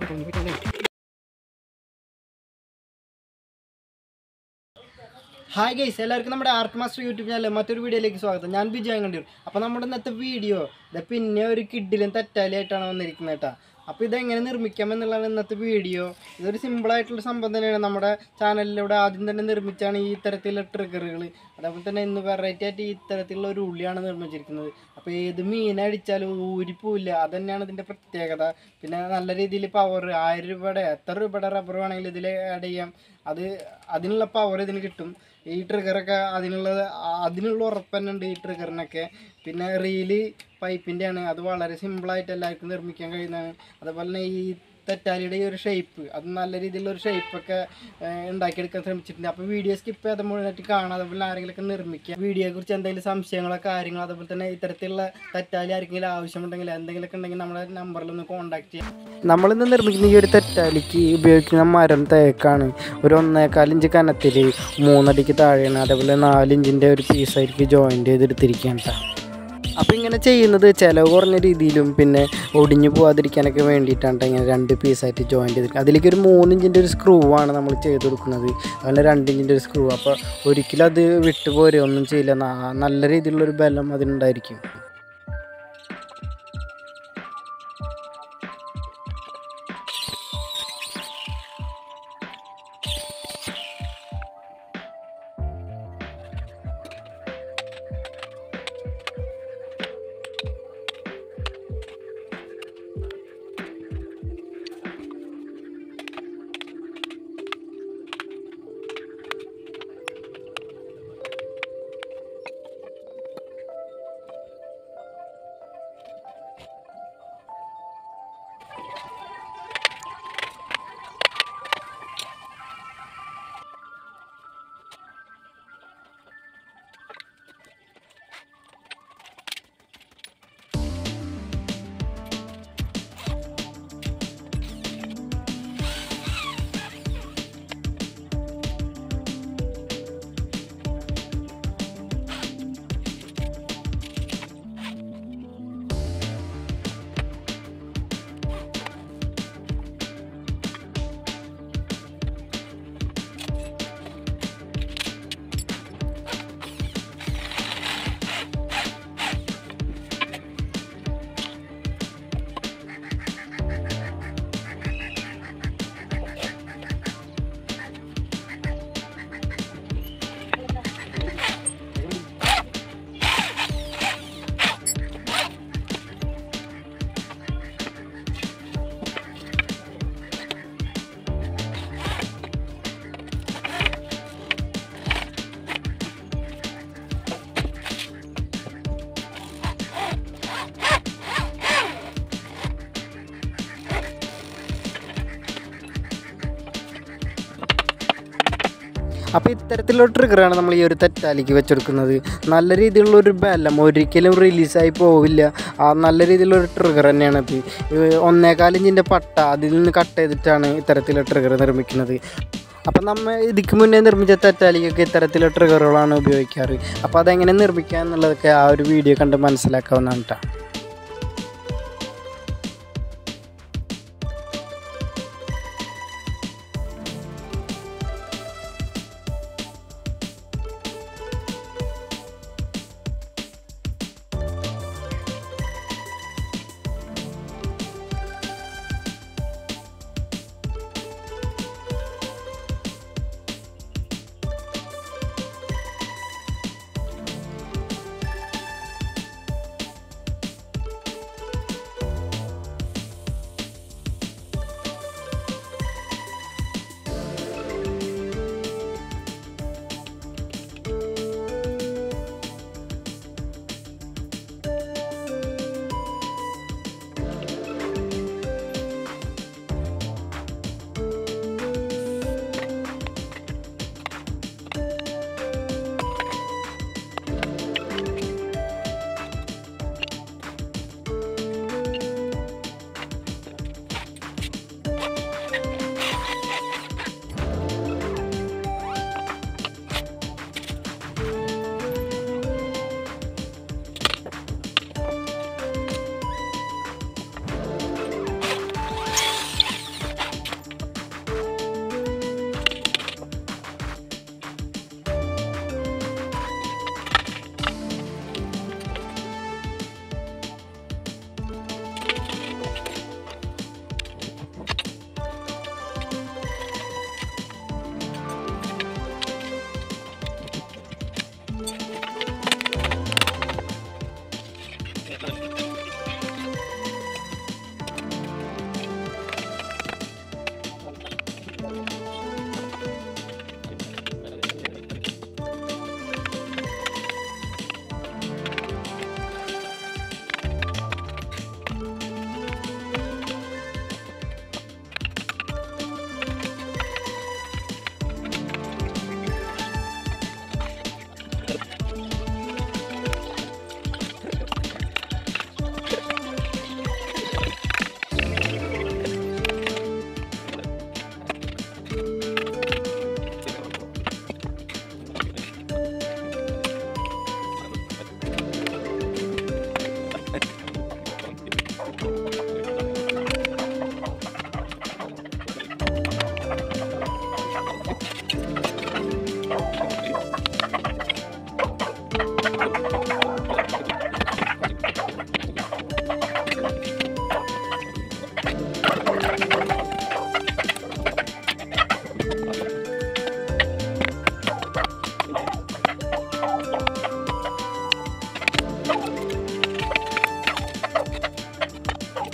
hi guys എല്ലാവർക്കും നമ്മുടെ art master YouTube ചാനലിൽ മറ്റൊരു വീഡിയോയിലേക്ക് സ്വാഗതം ഞാൻ വിജയൻ കണ്ടു അപ്പോൾ നമ്മുടെ ഇന്നത്തെ വീഡിയോ ഇത് പിന്നെ ഒരു കിഡിലും തെറ്റാലിയായിട്ടാണ് വന്നിരിക്കുന്നത് കേട്ടോ അപ്പോൾ ഇതെങ്ങനെ നിർമ്മിക്കാം എന്നുള്ളതാണ് ഇന്നത്തെ വീഡിയോ ഇതൊരു സിമ്പിളായിട്ടുള്ള സംഭവം തന്നെയാണ് നമ്മുടെ ചാനലിലൂടെ ആദ്യം തന്നെ നിർമ്മിച്ചാണ് ഈ ഇത്തരത്തിലുള്ള ട്രിഗറുകൾ അതേപോലെ തന്നെ ഇന്ന് വെറൈറ്റി ആയിട്ട് ഈ ഇത്തരത്തിലുള്ള ഒരു ഉള്ളിയാണ് നിർമ്മിച്ചിരിക്കുന്നത് അപ്പോൾ ഏത് മീനടിച്ചാലും ഊരിപ്പോവില്ല അത് തന്നെയാണ് ഇതിൻ്റെ പ്രത്യേകത പിന്നെ നല്ല രീതിയിൽ പവർ ആയിരം രൂപയുടെ എത്ര രൂപയുടെ റബ്ബർ വേണമെങ്കിലും ഇതിൽ ആഡ് ചെയ്യാം അത് അതിനുള്ള പവർ ഇതിന് കിട്ടും ഈ ട്രിഗറൊക്കെ അതിനുള്ള അതിനുള്ള ഉറപ്പ് തന്നെ ഉണ്ട് ഈ ട്രിഗറിനൊക്കെ പിന്നെ റീല് പൈപ്പിൻ്റെ ആണ് അത് വളരെ സിമ്പിളായിട്ട് എല്ലാവർക്കും നിർമ്മിക്കാൻ കഴിയുന്നതാണ് അതുപോലെ തന്നെ ഈ തെറ്റാലിയുടെ ഈ ഒരു ഷേപ്പ് അത് നല്ല രീതിയിലുള്ള ഒരു ഷേപ്പൊക്കെ ഉണ്ടാക്കിയെടുക്കാൻ ശ്രമിച്ചിട്ടുണ്ട് അപ്പോൾ വീഡിയോ സ്കിപ്പ് ചെയ്ത് മുഴുവനായിട്ട് കാണാം അതുപോലെ ആരെങ്കിലുമൊക്കെ നിർമ്മിക്കുക വീഡിയോയെ കുറിച്ച് എന്തെങ്കിലും സംശയങ്ങളോ കാര്യങ്ങളോ അതുപോലെ തന്നെ ഇത്തരത്തിലുള്ള തെറ്റാലി ആർക്കെങ്കിലും ആവശ്യമുണ്ടെങ്കിൽ എന്തെങ്കിലുമൊക്കെ ഉണ്ടെങ്കിൽ നമ്മുടെ നമ്പറിൽ ഒന്ന് കോൺടാക്ട് ചെയ്യാം നമ്മളിന്ന് നിർമ്മിക്കുന്ന ഈ ഒരു തെറ്റാലിക്ക് ഉപയോഗിക്കുന്ന മരം തേക്കാണ് ഒരു ഒന്നേകാൽ ഇഞ്ച് കനത്തിൽ മൂന്നടിക്ക് താഴെയാണ് അതേപോലെ നാലിഞ്ചിൻ്റെ ഒരു പീസായിരിക്കും ജോയിൻ്റ് ചെയ്തെടുത്തിരിക്കുകയാണ് കേട്ടോ അപ്പോൾ ഇങ്ങനെ ചെയ്യുന്നത് ചിലവ് കുറഞ്ഞ രീതിയിലും പിന്നെ ഒടിഞ്ഞു പോകാതിരിക്കാനൊക്കെ വേണ്ടിയിട്ടാണ് ഇങ്ങനെ രണ്ട് പീസായിട്ട് ജോയിൻ ചെയ്തിരിക്കുന്നത് അതിലേക്ക് ഒരു മൂന്നിഞ്ചിൻ്റെ ഒരു സ്ക്രൂ ആണ് നമ്മൾ ചെയ്ത് കൊടുക്കുന്നത് അങ്ങനെ രണ്ട് ഇഞ്ചിൻ്റെ ഒരു സ്ക്രൂ അപ്പോൾ ഒരിക്കലും അത് വിട്ടുപോരുക ഒന്നും ചെയ്യില്ല ന- നല്ല രീതിയിലുള്ളൊരു ബലം അതിനുണ്ടായിരിക്കും അപ്പോൾ ഇത്തരത്തിലുള്ള ട്രിഗറാണ് നമ്മൾ ഈ ഒരു തെറ്റാലിക്ക് വെച്ചെടുക്കുന്നത് നല്ല രീതിയിലുള്ള ഒരു ബലം ഒരിക്കലും റിലീസായി പോവില്ല ആ നല്ല രീതിയിലുള്ള ഒരു ട്രിഗർ തന്നെയാണ് ഇത് ഇത് ഒന്നേകാലിഞ്ചിൻ്റെ പട്ട അതിൽ നിന്ന് കട്ട് ചെയ്തിട്ടാണ് ഇത്തരത്തിലുള്ള ട്രിഗർ നിർമ്മിക്കുന്നത് അപ്പം നമ്മൾ ഇതിക്ക് മുന്നേ നിർമ്മിച്ച തെറ്റാലിക്കൊക്കെ ഇത്തരത്തിലുള്ള ട്രിഗറുകളാണ് ഉപയോഗിക്കാറ് അപ്പോൾ അതെങ്ങനെ നിർമ്മിക്കുക എന്നുള്ളതൊക്കെ ആ ഒരു വീഡിയോ കണ്ട് മനസ്സിലാക്കാവുന്നതാണ് കേട്ടോ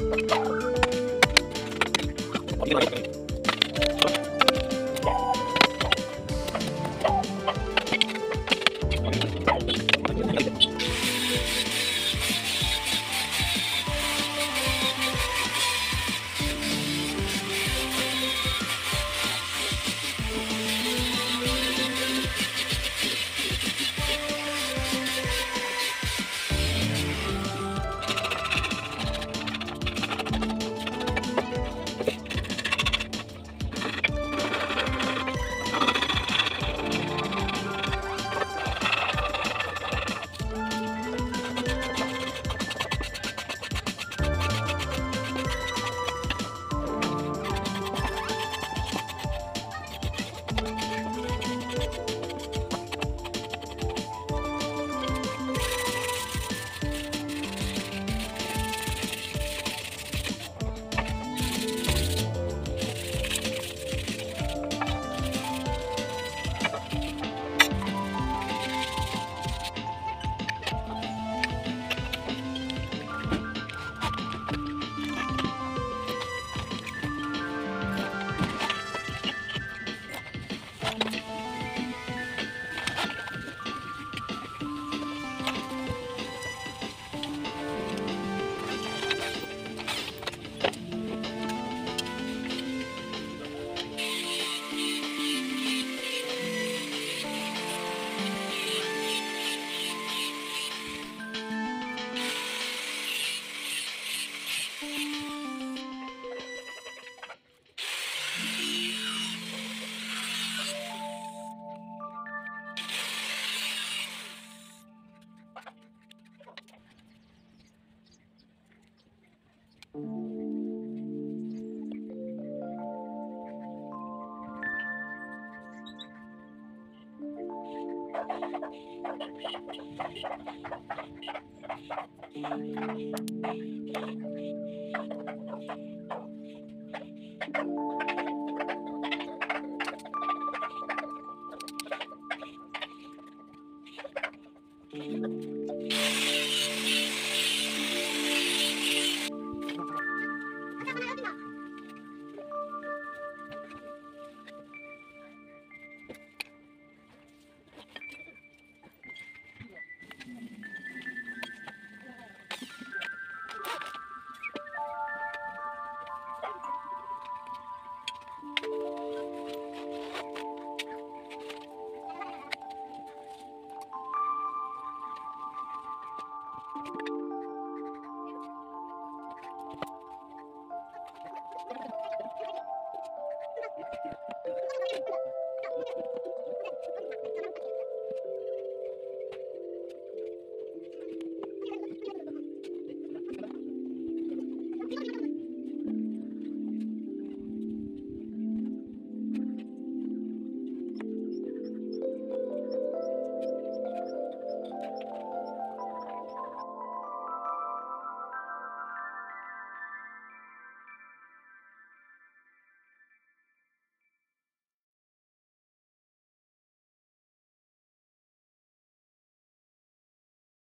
ആ